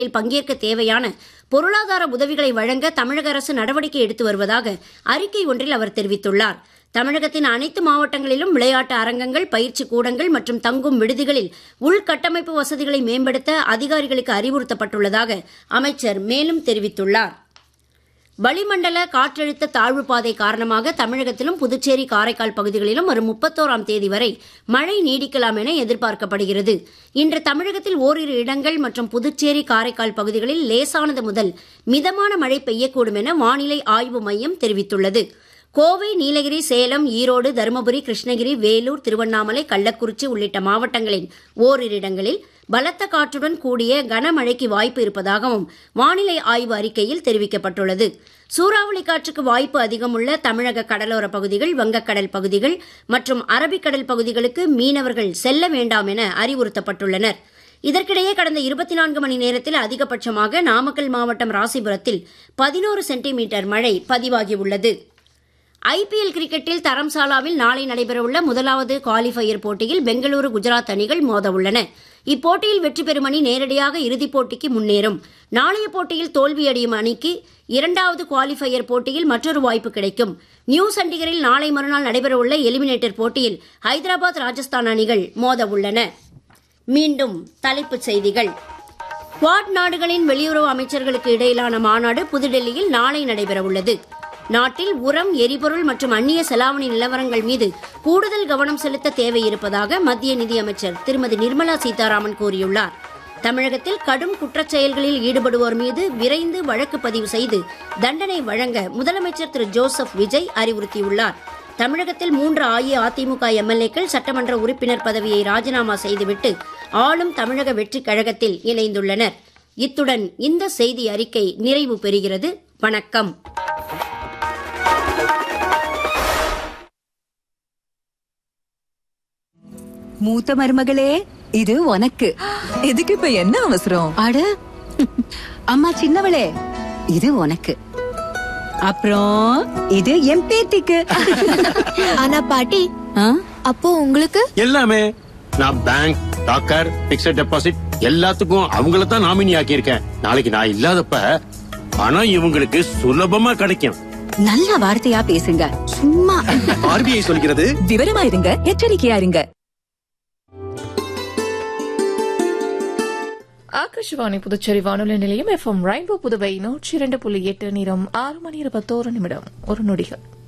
பங்கேற்க தேவையான பொருளாதார உதவிகளை வழங்க தமிழக அரசு நடவடிக்கை எடுத்து வருவதாக அறிக்கை ஒன்றில் அவர் தெரிவித்துள்ளார் தமிழகத்தின் அனைத்து மாவட்டங்களிலும் விளையாட்டு அரங்கங்கள் பயிற்சி கூடங்கள் மற்றும் தங்கும் விடுதிகளில் உள்கட்டமைப்பு வசதிகளை மேம்படுத்த அதிகாரிகளுக்கு அறிவுறுத்தப்பட்டுள்ளதாக அமைச்சர் மேலும் தெரிவித்துள்ளார் வளிமண்டல காற்றழுத்த தாழ்வு பாதை காரணமாக தமிழகத்திலும் புதுச்சேரி காரைக்கால் பகுதிகளிலும் வரும் முப்பத்தோராம் தேதி வரை மழை நீடிக்கலாம் என எதிர்பார்க்கப்படுகிறது இன்று தமிழகத்தில் ஓரிரு இடங்கள் மற்றும் புதுச்சேரி காரைக்கால் பகுதிகளில் லேசானது முதல் மிதமான மழை பெய்யக்கூடும் என வானிலை ஆய்வு மையம் தெரிவித்துள்ளது கோவை நீலகிரி சேலம் ஈரோடு தருமபுரி கிருஷ்ணகிரி வேலூர் திருவண்ணாமலை கள்ளக்குறிச்சி உள்ளிட்ட மாவட்டங்களின் ஓரிரு இடங்களில் பலத்த காற்றுடன் கூடிய கனமழைக்கு வாய்ப்பு இருப்பதாகவும் வானிலை ஆய்வு அறிக்கையில் தெரிவிக்கப்பட்டுள்ளது சூறாவளி காற்றுக்கு வாய்ப்பு அதிகமுள்ள தமிழக கடலோர பகுதிகள் வங்கக்கடல் பகுதிகள் மற்றும் அரபிக்கடல் பகுதிகளுக்கு மீனவர்கள் செல்ல வேண்டாம் என அறிவுறுத்தப்பட்டுள்ளனர் இதற்கிடையே கடந்த இருபத்தி நான்கு மணி நேரத்தில் அதிகபட்சமாக நாமக்கல் மாவட்டம் ராசிபுரத்தில் பதினோரு சென்டிமீட்டர் மழை பதிவாகியுள்ளது ஐபிஎல் கிரிக்கெட்டில் தரம்சாலாவில் நாளை நடைபெறவுள்ள முதலாவது குவாலிஃபயர் போட்டியில் பெங்களூரு குஜராத் அணிகள் மோதவுள்ளன இப்போட்டியில் வெற்றி பெறும் அணி நேரடியாக இறுதிப் போட்டிக்கு முன்னேறும் நாளைய போட்டியில் தோல்வியடையும் அணிக்கு இரண்டாவது குவாலிஃபயர் போட்டியில் மற்றொரு வாய்ப்பு கிடைக்கும் நியூ சண்டிகரில் நாளை மறுநாள் நடைபெறவுள்ள எலிமினேட்டர் போட்டியில் ஹைதராபாத் ராஜஸ்தான் அணிகள் மோதவுள்ளன மீண்டும் தலைப்புச் செய்திகள் குவாட் நாடுகளின் வெளியுறவு அமைச்சர்களுக்கு இடையிலான மாநாடு புதுடெல்லியில் நாளை நடைபெறவுள்ளது நாட்டில் உரம் எரிபொருள் மற்றும் அந்நிய செலாவணி நிலவரங்கள் மீது கூடுதல் கவனம் செலுத்த தேவை இருப்பதாக மத்திய நிதியமைச்சர் திருமதி நிர்மலா சீதாராமன் கூறியுள்ளார் தமிழகத்தில் கடும் குற்றச் செயல்களில் ஈடுபடுவோர் மீது விரைந்து வழக்கு பதிவு செய்து தண்டனை வழங்க முதலமைச்சர் திரு ஜோசப் விஜய் அறிவுறுத்தியுள்ளார் தமிழகத்தில் மூன்று அஇஅதிமுக எம்எல்ஏக்கள் சட்டமன்ற உறுப்பினர் பதவியை ராஜினாமா செய்துவிட்டு ஆளும் தமிழக வெற்றிக் கழகத்தில் இணைந்துள்ளனர் இத்துடன் இந்த செய்தி அறிக்கை நிறைவு பெறுகிறது வணக்கம் மூத்த மருமகளே இது உனக்கு இதுக்கு இப்ப என்ன அவசரம் அட அம்மா சின்னவளே இது உனக்கு அப்புறம் இது என் பேத்திக்கு ஆனா பாட்டி ஆ? அப்போ உங்களுக்கு எல்லாமே நான் பேங்க் டாக்கர் பிக்ஸட் டெபாசிட் எல்லாத்துக்கும் அவங்கள தான் நாமினி ஆக்கியிருக்கேன் நாளைக்கு நான் இல்லாதப்ப பணம் இவங்களுக்கு சுலபமா கிடைக்கும் நல்ல வார்த்தையா பேசுங்க சும்மா ஆர்பிஐ சொல்கிறது விவரமா இருங்க எச்சரிக்கையா இருங்க ஆகாஷவாணி புதுச்சேரி வானொலி நிலையம் எஃப்எம் ரெயின்போ புதுவை நூற்றி இரண்டு புள்ளி எட்டு நிறம் ஆறு மணி இருபத்தோரு நிமிடம் ஒரு நொடிகள்